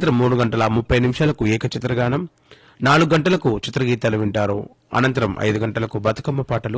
అనంతరం మూడు గంటల ముప్పై నిమిషాలకు ఏకచిత్రగానం నాలుగు గంటలకు చిత్రగీతాలు వింటారు అనంతరం ఐదు గంటలకు బతుకమ్మ పాటలు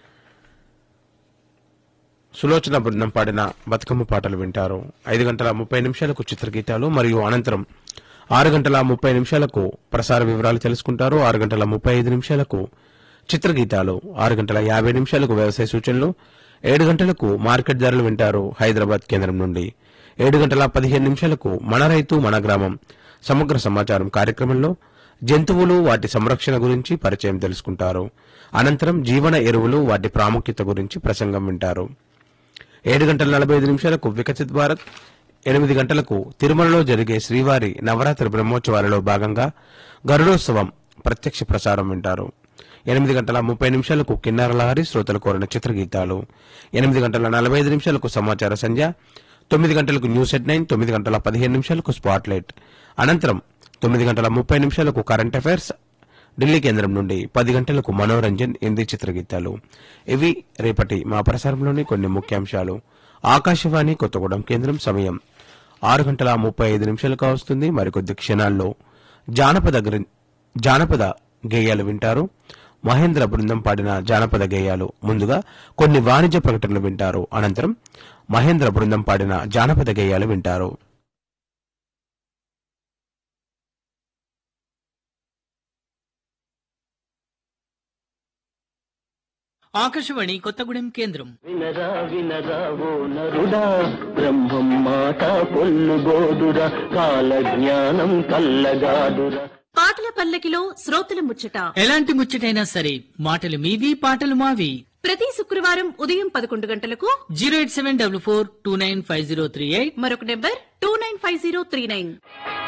సులోచన బృందం పాడిన బతుకమ్మ పాటలు వింటారు ఐదు గంటల ముప్పై నిమిషాలకు చిత్రగీతాలు మరియు అనంతరం ఆరు గంటల ముప్పై నిమిషాలకు ప్రసార వివరాలు తెలుసుకుంటారు ఆరు గంటల ముప్పై ఐదు నిమిషాలకు చిత్రగీతాలు ఆరు గంటల యాభై నిమిషాలకు వ్యవసాయ సూచనలు ఏడు గంటలకు మార్కెట్ ధరలు వింటారు హైదరాబాద్ కేంద్రం నుండి ఏడు గంటల పదిహేను నిమిషాలకు మన రైతు మన గ్రామం సమగ్ర సమాచారం కార్యక్రమంలో జంతువులు వాటి సంరక్షణ గురించి పరిచయం తెలుసుకుంటారు అనంతరం జీవన ఎరువులు వాటి ప్రాముఖ్యత గురించి ప్రసంగం వింటారు ఏడు గంటల నలభై ఐదు నిమిషాలకు వికసిత్ భారత్ ఎనిమిది గంటలకు తిరుమలలో జరిగే శ్రీవారి నవరాత్రి బ్రహ్మోత్సవాలలో భాగంగా గరుడోత్సవం ప్రత్యక్ష ప్రసారం వింటారు ఎనిమిది గంటల ముప్పై నిమిషాలకు కిన్నర లహరి శ్రోతలు కోరిన చిత్రగీతాలు ఎనిమిది గంటల నలభై ఐదు నిమిషాలకు సమాచార సంధ్య తొమ్మిది గంటలకు న్యూస్ ఎట్ నైన్ తొమ్మిది గంటల పదిహేను నిమిషాలకు స్పాట్ లైట్ అనంతరం తొమ్మిది గంటల ముప్పై నిమిషాలకు కరెంట్ అఫైర్స్ ఢిల్లీ కేంద్రం నుండి పది గంటలకు మనోరంజన్ హిందీ చిత్రగీతాలు ఇవి రేపటి మా ప్రసారంలోని కొన్ని ముఖ్యాంశాలు ఆకాశవాణి కొత్తగూడెం కేంద్రం సమయం ఆరు గంటల ముప్పై ఐదు నిమిషాలుగా వస్తుంది మరికొద్ది క్షణాల్లో జానపద గ్ర- జానపద గేయాలు వింటారు మహేంద్ర బృందం పాడిన జానపద గేయాలు ముందుగా కొన్ని వాణిజ్య ప్రకటనలు వింటారు అనంతరం మహేంద్ర బృందం పాడిన జానపద గేయాలు వింటారు ఆకాశవాణి కొత్తగూడెం కేంద్రం వినరా వినరా ఓ నరుడా బ్రహ్మం మాట పొల్లుగోదురా కాల జ్ఞానం కల్లగాదురా పాటల పల్లకిలో శ్రోతల ముచ్చట ఎలాంటి ముచ్చటైనా సరే మాటలు మీవి పాటలు మావి ప్రతి శుక్రవారం ఉదయం పదకొండు గంటలకు zero eight seven double four two nine five zero three eight మరొక number two nine five zero three nine